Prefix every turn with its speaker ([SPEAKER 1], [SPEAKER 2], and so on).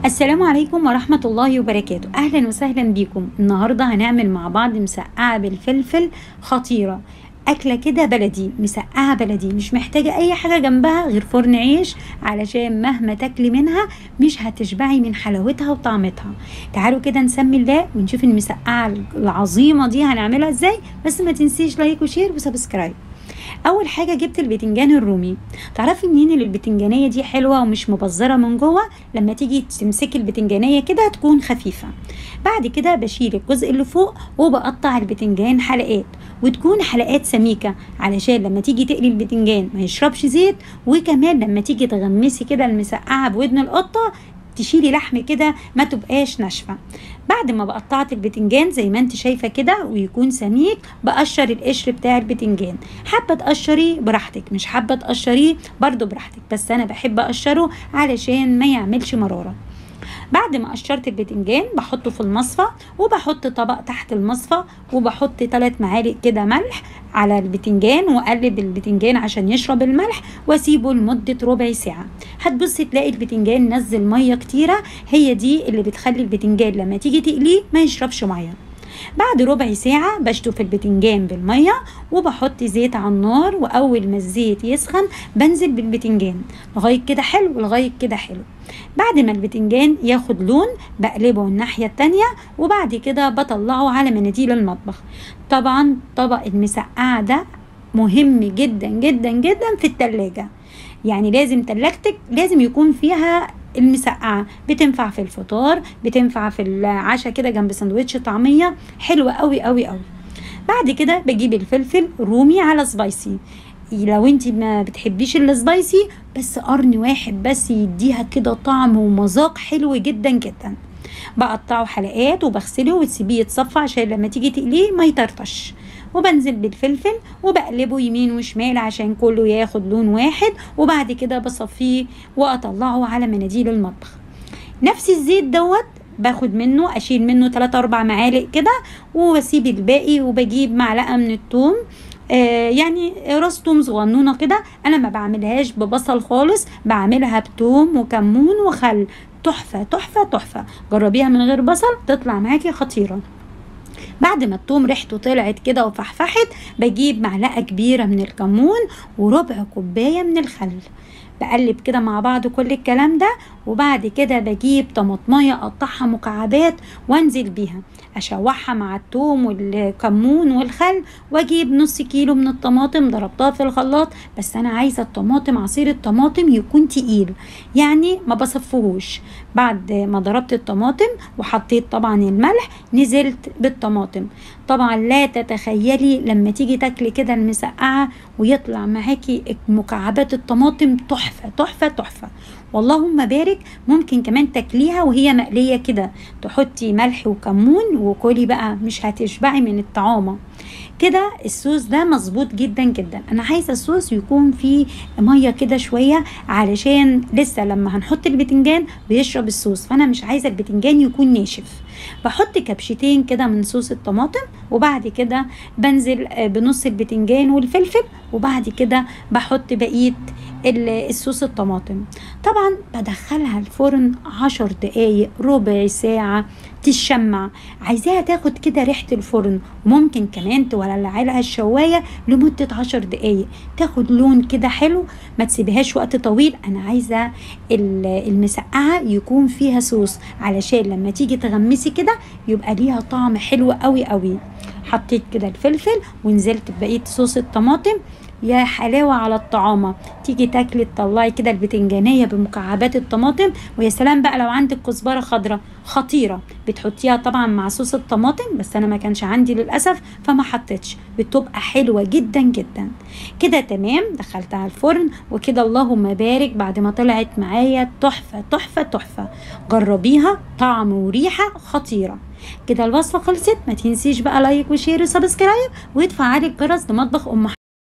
[SPEAKER 1] السلام عليكم ورحمة الله وبركاته أهلا وسهلا بيكم النهاردة هنعمل مع بعض مسقعة بالفلفل خطيرة أكلة كده بلدي مسقعة بلدي مش محتاجة أي حاجة جنبها غير فرن عيش علشان مهما تاكلي منها مش هتشبعي من حلاوتها وطعمتها تعالوا كده نسمي الله ونشوف المسقعة العظيمة دي هنعملها ازاي بس ما تنسيش لايك وشير وسبسكرايب اول حاجه جبت البتنجان الرومي تعرفي منين ان البتنجانيه دي حلوه ومش مبزره من جوه لما تيجي تمسكي البتنجانيه كده تكون خفيفه بعد كده بشيل الجزء اللي فوق وبقطع البتنجان حلقات وتكون حلقات سميكه علشان لما تيجي تقلي البتنجان ما يشربش زيت وكمان لما تيجي تغمسي كده المسقعه بودن القطه تشيلي لحم كده ما تبقاش ناشفه بعد ما بقطعت البتنجان زي ما انت شايفه كده ويكون سميك بقشر القشر بتاع البتنجان حابه تقشريه براحتك مش حابه تقشريه برضو براحتك بس انا بحب اقشره علشان ما يعملش مراره بعد ما قشرت البتنجان بحطه في المصفى وبحط طبق تحت المصفى وبحط ثلاث معالق كده ملح على البتنجان واقلب البتنجان عشان يشرب الملح واسيبه لمده ربع ساعه هتبصي تلاقي البتنجان نزل ميه كتيره هي دي اللي بتخلي البتنجان لما تيجي تقليه ما يشربش ميه بعد ربع ساعة بشطف البتنجان بالمية وبحط زيت على النار وأول ما الزيت يسخن بنزل بالبتنجان لغاية كده حلو لغاية كده حلو بعد ما البتنجان ياخد لون بقلبه الناحية التانية وبعد كده بطلعه على مناديل المطبخ طبعا طبق المسقعة ده مهم جدا جدا جدا في التلاجة يعني لازم تلاجتك لازم يكون فيها المسقعة بتنفع في الفطار بتنفع في العشاء كده جنب سندوتش طعمية حلوة قوي قوي قوي بعد كده بجيب الفلفل رومي على سبايسي لو انت ما بتحبيش السبايسي بس قرن واحد بس يديها كده طعم ومذاق حلو جدا جدا بقطعه حلقات وبغسله وتسيبيه يتصفى عشان لما تيجي تقليه ما يطرطش وبنزل بالفلفل وبقلبه يمين وشمال عشان كله ياخد لون واحد وبعد كده بصفيه واطلعه على مناديل المطبخ نفس الزيت دوت باخد منه اشيل منه 3 4 معالق كده واسيب الباقي وبجيب معلقه من الثوم آه يعني راس توم صغنونه كده انا ما بعملهاش ببصل خالص بعملها بتوم وكمون وخل تحفه تحفه تحفه جربيها من غير بصل تطلع معاكي خطيره بعد ما التوم ريحته طلعت كده وفحفحت بجيب معلقه كبيره من الكمون وربع كوبايه من الخل بقلب كده مع بعض كل الكلام ده وبعد كده بجيب طماطمايه اقطعها مكعبات وانزل بيها اشوحها مع الثوم والكمون والخل واجيب نص كيلو من الطماطم ضربتها في الخلاط بس انا عايزه الطماطم عصير الطماطم يكون تقيل يعني ما بصفهوش بعد ما ضربت الطماطم وحطيت طبعا الملح نزلت بالطماطم طبعا لا تتخيلي لما تيجي تاكلي كده المسقعه ويطلع معاكي مكعبات الطماطم تحفه تحفه تحفه واللهم بارك ممكن كمان تاكليها وهي مقليه كده تحطي ملح وكمون وكلي بقى مش هتشبعي من الطعامه كده الصوص ده مظبوط جدا جدا انا عايزه الصوص يكون فيه ميه كده شويه علشان لسه لما هنحط البتنجان بيشرب الصوص فانا مش عايزه البتنجان يكون ناشف بحط كبشتين كده من صوص الطماطم وبعد كده بنزل بنص البتنجان والفلفل وبعد كده بحط بقيه الصوص الطماطم طبعا بدخلها الفرن عشر دقايق ربع ساعة تشمع عايزاها تاخد كده ريحة الفرن وممكن كمان تولع لها الشواية لمدة عشر دقايق تاخد لون كده حلو ما تسيبهاش وقت طويل انا عايزة المسقعة يكون فيها صوص علشان لما تيجي تغمسي كده يبقى ليها طعم حلو قوي قوي حطيت كده الفلفل ونزلت ببقية صوص الطماطم يا حلاوة على الطعامة تيجي تاكلي تطلعي كده البتنجانية بمكعبات الطماطم ويا سلام بقى لو عندك كزبرة خضراء خطيرة بتحطيها طبعا مع صوص الطماطم بس انا ما كانش عندي للأسف فما حطيتش بتبقى حلوة جدا جدا كده تمام دخلتها الفرن وكده اللهم بارك بعد ما طلعت معايا تحفة تحفة تحفة جربيها طعم وريحة خطيرة كده الوصفة خلصت ما تنسيش بقى لايك وشير وسبسكرايب وتفعلي الجرس لمطبخ ام